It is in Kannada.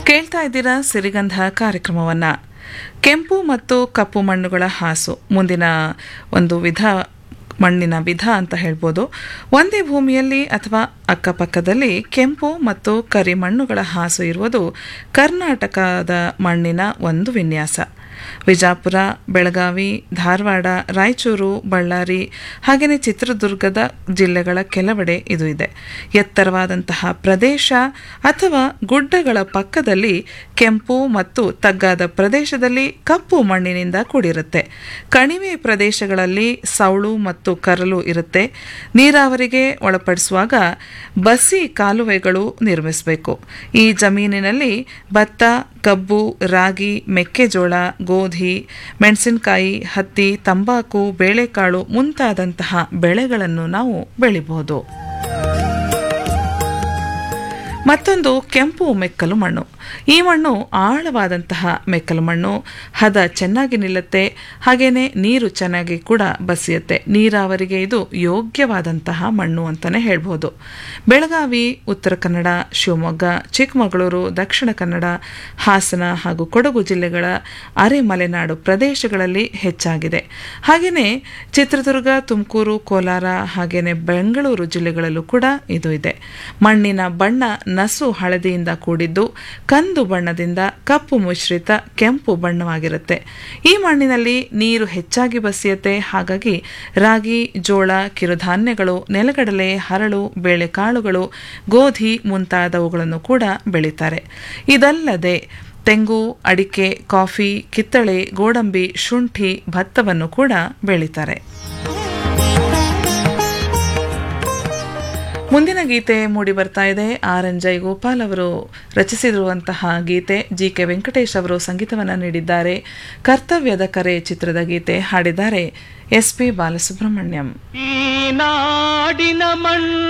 ಕೇಳ್ತಾ ಇದ್ದೀರಾ ಸಿರಿಗಂಧ ಕಾರ್ಯಕ್ರಮವನ್ನ ಕೆಂಪು ಮತ್ತು ಕಪ್ಪು ಮಣ್ಣುಗಳ ಹಾಸು ಮುಂದಿನ ಒಂದು ವಿಧ ಮಣ್ಣಿನ ವಿಧ ಅಂತ ಹೇಳ್ಬೋದು ಒಂದೇ ಭೂಮಿಯಲ್ಲಿ ಅಥವಾ ಅಕ್ಕಪಕ್ಕದಲ್ಲಿ ಕೆಂಪು ಮತ್ತು ಕರಿಮಣ್ಣುಗಳ ಹಾಸು ಇರುವುದು ಕರ್ನಾಟಕದ ಮಣ್ಣಿನ ಒಂದು ವಿನ್ಯಾಸ ವಿಜಾಪುರ ಬೆಳಗಾವಿ ಧಾರವಾಡ ರಾಯಚೂರು ಬಳ್ಳಾರಿ ಹಾಗೆಯೇ ಚಿತ್ರದುರ್ಗದ ಜಿಲ್ಲೆಗಳ ಕೆಲವೆಡೆ ಇದು ಇದೆ ಎತ್ತರವಾದಂತಹ ಪ್ರದೇಶ ಅಥವಾ ಗುಡ್ಡಗಳ ಪಕ್ಕದಲ್ಲಿ ಕೆಂಪು ಮತ್ತು ತಗ್ಗಾದ ಪ್ರದೇಶದಲ್ಲಿ ಕಪ್ಪು ಮಣ್ಣಿನಿಂದ ಕೂಡಿರುತ್ತೆ ಕಣಿವೆ ಪ್ರದೇಶಗಳಲ್ಲಿ ಸೌಳು ಮತ್ತು ಕರಲು ಇರುತ್ತೆ ನೀರಾವರಿಗೆ ಒಳಪಡಿಸುವಾಗ ಬಸಿ ಕಾಲುವೆಗಳು ನಿರ್ಮಿಸಬೇಕು ಈ ಜಮೀನಿನಲ್ಲಿ ಭತ್ತ ಕಬ್ಬು ರಾಗಿ ಮೆಕ್ಕೆಜೋಳ ಗೋಧಿ ಮೆಣಸಿನಕಾಯಿ ಹತ್ತಿ ತಂಬಾಕು ಬೇಳೆಕಾಳು ಮುಂತಾದಂತಹ ಬೆಳೆಗಳನ್ನು ನಾವು ಬೆಳಿಬಹುದು ಮತ್ತೊಂದು ಕೆಂಪು ಮೆಕ್ಕಲು ಮಣ್ಣು ಈ ಮಣ್ಣು ಆಳವಾದಂತಹ ಮೆಕ್ಕಲು ಮಣ್ಣು ಹದ ಚೆನ್ನಾಗಿ ನಿಲ್ಲುತ್ತೆ ಹಾಗೇನೆ ನೀರು ಚೆನ್ನಾಗಿ ಕೂಡ ಬಸಿಯುತ್ತೆ ನೀರಾವರಿಗೆ ಇದು ಯೋಗ್ಯವಾದಂತಹ ಮಣ್ಣು ಅಂತಾನೆ ಹೇಳ್ಬೋದು ಬೆಳಗಾವಿ ಉತ್ತರ ಕನ್ನಡ ಶಿವಮೊಗ್ಗ ಚಿಕ್ಕಮಗಳೂರು ದಕ್ಷಿಣ ಕನ್ನಡ ಹಾಸನ ಹಾಗೂ ಕೊಡಗು ಜಿಲ್ಲೆಗಳ ಅರೆ ಮಲೆನಾಡು ಪ್ರದೇಶಗಳಲ್ಲಿ ಹೆಚ್ಚಾಗಿದೆ ಹಾಗೆಯೇ ಚಿತ್ರದುರ್ಗ ತುಮಕೂರು ಕೋಲಾರ ಹಾಗೆಯೇ ಬೆಂಗಳೂರು ಜಿಲ್ಲೆಗಳಲ್ಲೂ ಕೂಡ ಇದು ಇದೆ ಮಣ್ಣಿನ ಬಣ್ಣ ನಸು ಹಳದಿಯಿಂದ ಕೂಡಿದ್ದು ಕಂದು ಬಣ್ಣದಿಂದ ಕಪ್ಪು ಮಿಶ್ರಿತ ಕೆಂಪು ಬಣ್ಣವಾಗಿರುತ್ತೆ ಈ ಮಣ್ಣಿನಲ್ಲಿ ನೀರು ಹೆಚ್ಚಾಗಿ ಬಸಿಯುತ್ತೆ ಹಾಗಾಗಿ ರಾಗಿ ಜೋಳ ಕಿರುಧಾನ್ಯಗಳು ನೆಲಗಡಲೆ ಹರಳು ಬೇಳೆಕಾಳುಗಳು ಗೋಧಿ ಮುಂತಾದವುಗಳನ್ನು ಕೂಡ ಬೆಳೀತಾರೆ ಇದಲ್ಲದೆ ತೆಂಗು ಅಡಿಕೆ ಕಾಫಿ ಕಿತ್ತಳೆ ಗೋಡಂಬಿ ಶುಂಠಿ ಭತ್ತವನ್ನು ಕೂಡ ಬೆಳೀತಾರೆ ಮುಂದಿನ ಗೀತೆ ಮೂಡಿ ಬರ್ತಾ ಇದೆ ಆರ್ ಎನ್ ಜೈಗೋಪಾಲ್ ಅವರು ರಚಿಸಿರುವಂತಹ ಗೀತೆ ಜಿ ಕೆ ವೆಂಕಟೇಶ್ ಅವರು ಸಂಗೀತವನ್ನು ನೀಡಿದ್ದಾರೆ ಕರ್ತವ್ಯದ ಕರೆ ಚಿತ್ರದ ಗೀತೆ ಹಾಡಿದ್ದಾರೆ ಎಸ್ ಪಿ ಬಾಲಸುಬ್ರಹ್ಮಣ್ಯಂ ಈ ನಾಡಿನ ಮಣ್ಣು